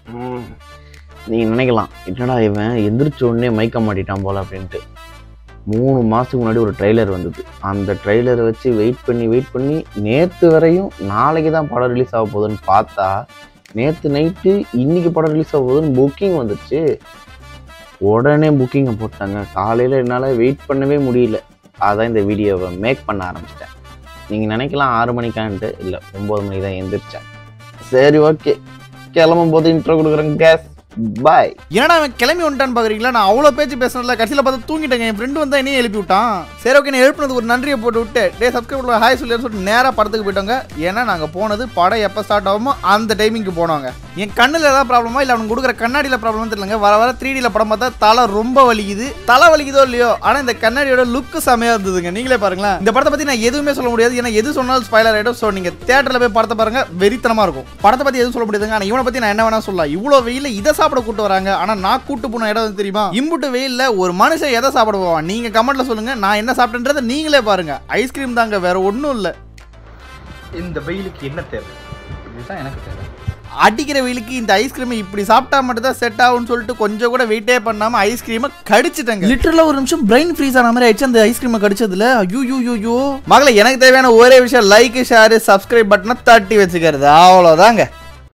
நீங்கள் நினைக்கலாம் என்னடா இவன் எந்திரிச்ச உடனே மயக்க மாட்டிட்டான் போல அப்படின்ட்டு மூணு மாதத்துக்கு முன்னாடி ஒரு ட்ரெய்லர் வந்தது அந்த ட்ரெய்லரை வச்சு வெயிட் பண்ணி வெயிட் பண்ணி நேற்று வரையும் நாளைக்கு தான் படம் ரிலீஸ் ஆக போகுதுன்னு பார்த்தா நேற்று நைட்டு இன்னைக்கு படம் ரிலீஸ் ஆக போகுதுன்னு புக்கிங் வந்துருச்சு உடனே புக்கிங்கை போட்டாங்க காலையில் என்னால் வெயிட் பண்ணவே முடியல அதான் இந்த வீடியோவை மேக் பண்ண ஆரம்பிச்சிட்டேன் நீங்கள் நினைக்கலாம் ஆறு மணிக்கான்ட்டு இல்லை ஒம்பது மணிக்கு தான் எந்திரிச்சேன் சரி ஓகே கிளம்பும் போது இன்ட்ரோ கொடுக்குறேன் கேஸ் பாய் என்னடா அவன் கிளம்பி வந்துட்டான்னு பாக்குறீங்களா நான் அவ்வளோ பேச்சு பேசுனதுல கடைசியில் பார்த்து தூங்கிட்டேங்க என் ஃப்ரெண்டு வந்தா என்னையும் எழுப்பி விட்டான் சரி ஓகே நான் எழுப்பினது ஒரு நன்றியை போட்டு விட்டு டே சப்ஸ்கிரைப் ஹாய் சொல்லி சொல்லிட்டு நேராக படத்துக்கு போயிட்டோங்க ஏன்னா நாங்கள் போனது படம் எப்போ ஸ்டார்ட் ஆகுமோ அந்த டைமிங்க்கு போனோங்க என் கண்ணில் ஏதாவது ப்ராப்ளமா இல்லை அவனுக்கு கொடுக்குற கண்ணாடியில் ப்ராப்ளம் தெரியலங்க வர வர த்ரீ டியில் படம் பார்த்தா தலை ரொம்ப வலிக்குது தலை வலிக்குதோ இல்லையோ ஆனால் இந்த கண்ணாடியோட லுக்கு செமையாக இருந்ததுங்க நீங்களே பாருங்களேன் இந்த படத்தை பற்றி நான் எதுவுமே சொல்ல முடியாது ஏன்னா எது சொன்னாலும் ஸ்பாய்லர் ஆகிடும் ஸோ நீங்கள் தேட்டரில் போய் படத்தை பாருங்க வெறித்தனமாக இருக்கும் படத்தை பற்றி எதுவும் சொல்ல முடியாதுங்க ஆனால் இவனை பற்றி நான் என்ன வேணா சொல்லலாம் இவ்வளோ வெயில இதை சாப்பிட கூட்டு வராங்க ஆனால் நான் கூட்டு போன இடம் வந்து தெரியுமா இம்புட்டு வெயில்ல ஒரு மனுஷன் எதை சாப்பிட போவான் நீங்கள் கமெண்ட்ல சொல்லுங்க நான் என்ன சாப்பிட்டேன்றதை நீங்களே பாருங்க ஐஸ்கிரீம் தாங்க வேற ஒன்றும் இல்லை இந்த வெயிலுக்கு என்ன தேவை இதுதான் எனக்கு தேவை அடிக்கிற வெயிலுக்கு இந்த ஐஸ்கிரீமை இப்படி சாப்பிட்டா மட்டும் தான் செட் ஆகும்னு சொல்லிட்டு கொஞ்சம் கூட வெயிட்டே பண்ணாம ஐஸ்கிரீமை கடிச்சிட்டேங்க லிட்டரலா ஒரு நிமிஷம் பிரெயின் ஃப்ரீஸ் ஆன மாதிரி ஆயிடுச்சு அந்த ஐஸ்கிரீமை கடிச்சதுல ஐயோ யூ யூ யூ மகளே எனக்கு தேவையான ஒரே விஷயம் லைக் ஷேர் சப்ஸ்கிரைப் பட்டனை தட்டி வச்சுக்கிறது அவ்வளோதாங்க